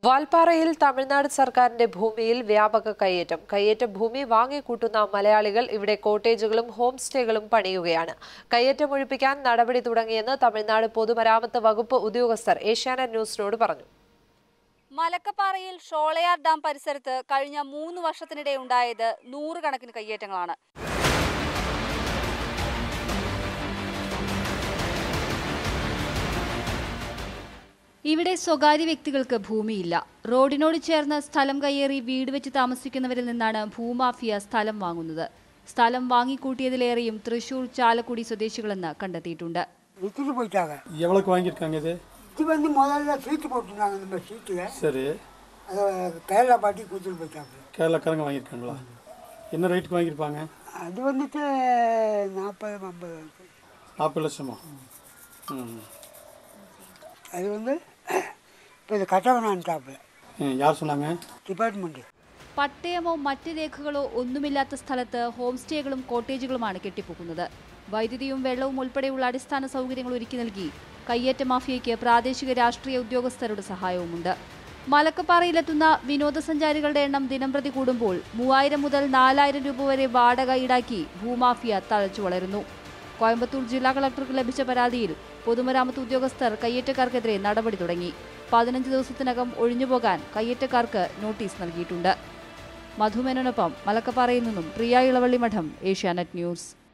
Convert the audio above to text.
വാൽപ്പാറയിൽ തമിഴ്നാട് സർക്കാരിന്റെ ഭൂമിയിൽ വ്യാപക കയ്യേറ്റം കയ്യേറ്റ ഭൂമി വാങ്ങിക്കൂട്ടുന്ന മലയാളികൾ ഇവിടെ കോട്ടേജുകളും ഹോം സ്റ്റേകളും പണിയുകയാണ് കയ്യേറ്റം ഒഴിപ്പിക്കാൻ നടപടി തുടങ്ങിയെന്ന് തമിഴ്നാട് പൊതുമരാമത്ത് വകുപ്പ് ഉദ്യോഗസ്ഥർ ഏഷ്യാനെറ്റ് ന്യൂസിനോട് പറഞ്ഞു മലക്കപ്പാറയിൽ ഷോളയാർ ഡാം പരിസരത്ത് കഴിഞ്ഞ മൂന്ന് വർഷത്തിനിടെ ഉണ്ടായത് നൂറുകണക്കിന് കയ്യേറ്റങ്ങളാണ് ഇവിടെ സ്വകാര്യ വ്യക്തികൾക്ക് ഭൂമിയില്ല റോഡിനോട് ചേർന്ന് സ്ഥലം കയ്യേറി വീട് വെച്ച് താമസിക്കുന്നവരിൽ നിന്നാണ് ഭൂമാഫിയ സ്ഥലം വാങ്ങുന്നത് സ്ഥലം വാങ്ങിക്കൂട്ടിയതിലേറെയും തൃശൂർ ചാലക്കുടി സ്വദേശികളെന്ന് കണ്ടെത്തിയിട്ടുണ്ട് வித்துட்டு போயிட்டாங்க எவ்வளோக்கு வாங்கியிருக்காங்க இது இது வந்து முதல்ல சீட்டு போட்டிருந்தாங்க நம்ம சீட்டில் சரி அதை கேரளா பாட்டி கொடுத்துட்டு போயிட்டாங்க கேரளாக்காரங்க வாங்கியிருக்காங்களா என்ன ரேட்டுக்கு வாங்கியிருப்பாங்க அது வந்துட்டு நாற்பது ஐம்பது நாற்பது லட்சமா ம் அது வந்து இப்போ இது கட்டவனான்ட்டாப்புல ம், யார் சொன்னாங்க டிபார்ட்மெண்ட்டு പട്ടയമോ മറ്റ് രേഖകളോ ഒന്നുമില്ലാത്ത സ്ഥലത്ത് ഹോം സ്റ്റേകളും കോട്ടേജുകളുമാണ് കെട്ടിപ്പോക്കുന്നത് വൈദ്യുതിയും വെള്ളവും ഉൾപ്പെടെയുള്ള അടിസ്ഥാന സൗകര്യങ്ങൾ ഒരുക്കി നൽകി കയ്യേറ്റ മാഫിയയ്ക്ക് പ്രാദേശിക രാഷ്ട്രീയ ഉദ്യോഗസ്ഥരുടെ സഹായവുമുണ്ട് മലക്കപ്പാറയിലെത്തുന്ന വിനോദസഞ്ചാരികളുടെ എണ്ണം ദിനംപ്രതി കൂടുമ്പോൾ മൂവായിരം മുതൽ നാലായിരം രൂപ വരെ വാടക ഈടാക്കി ഭൂമാഫിയ തഴച്ചു വളരുന്നു കോയമ്പത്തൂർ ജില്ലാ കളക്ടർക്ക് ലഭിച്ച പരാതിയിൽ പൊതുമരാമത്ത് ഉദ്യോഗസ്ഥർ കയ്യേറ്റക്കാർക്കെതിരെ നടപടി തുടങ്ങി പതിനഞ്ച് ദിവസത്തിനകം ഒഴിഞ്ഞുപോകാൻ കയ്യേറ്റക്കാർക്ക് നോട്ടീസ് നൽകിയിട്ടുണ്ട് മധുമേനോനൊപ്പം മലക്കപ്പാറയിൽ നിന്നും പ്രിയ ഇളവള്ളി മഠം ഏഷ്യാനെറ്റ് ന്യൂസ്